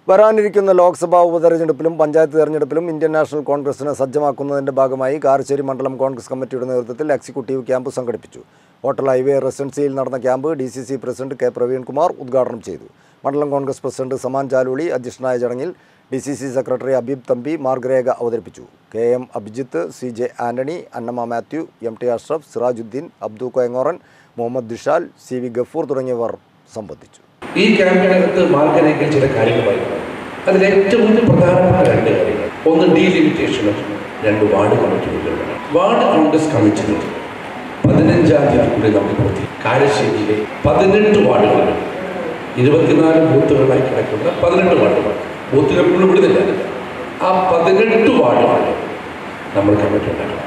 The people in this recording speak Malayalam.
വരാനിരിക്കുന്ന ലോക്സഭാ ഉപതെരഞ്ഞെടുപ്പിലും പഞ്ചായത്ത് തെരഞ്ഞെടുപ്പിലും ഇന്ത്യൻ നാഷണൽ കോൺഗ്രസിനെ സജ്ജമാക്കുന്നതിന്റെ ഭാഗമായി കാരശ്ശേരി മണ്ഡലം കോൺഗ്രസ് കമ്മിറ്റിയുടെ നേതൃത്വത്തിൽ എക്സിക്യൂട്ടീവ് ക്യാമ്പ് സംഘടിപ്പിച്ചു ഹോട്ടൽ ഹൈവേ റെസിഡൻസിയിൽ നടന്ന camp D C C president K Praveenkumar ഉദ്ഘാടനം ചെയ്തു മണ്ഡലം കോൺഗ്രസ് പ്രസിഡന്റ് സമാൻ ചാലുളി അധ്യക്ഷനായ ചടങ്ങിൽ D C C secretary Abeeb Thampi മാർഗരേഖ അവതരിപ്പിച്ചു K M Abhijith C J Antony Annamma Mathew M T Ashraf Sirajuddeen Abdu Koyangoran Muhammad Dishal C V Gafoor തുടങ്ങിയവർ സംബന്ധിച്ചു ഈ ക്യാമ്പിനകത്ത് മാർഗരേഖയിൽ ചില കാര്യങ്ങൾ പറയുന്നു അതിൽ ഏറ്റവും പ്രധാനപ്പെട്ട രണ്ട് കാര്യങ്ങൾ ഒന്ന് ഡീലിമിറ്റേഷനും രണ്ട് വാർഡ് കമ്മിറ്റികളും വാർഡ് കോൺഗ്രസ് കമ്മിറ്റി പതിനഞ്ചാം തീയതി കൂടി നമുക്ക് പൂർത്തി കാരശ്ശേരിയിലെ പതിനെട്ട് വാർഡുകൾ ഇരുപത്തിനാല് ബൂത്തുകളായി കിടക്കുന്ന പതിനെട്ട് വാർഡുകൾ ബൂത്തുകൾ ഫുള്ള് വിടുന്നില്ല ആ പതിനെട്ട് വാർഡുകൾ നമ്മൾ കമ്മിറ്റി ഉണ്ടാക്കണം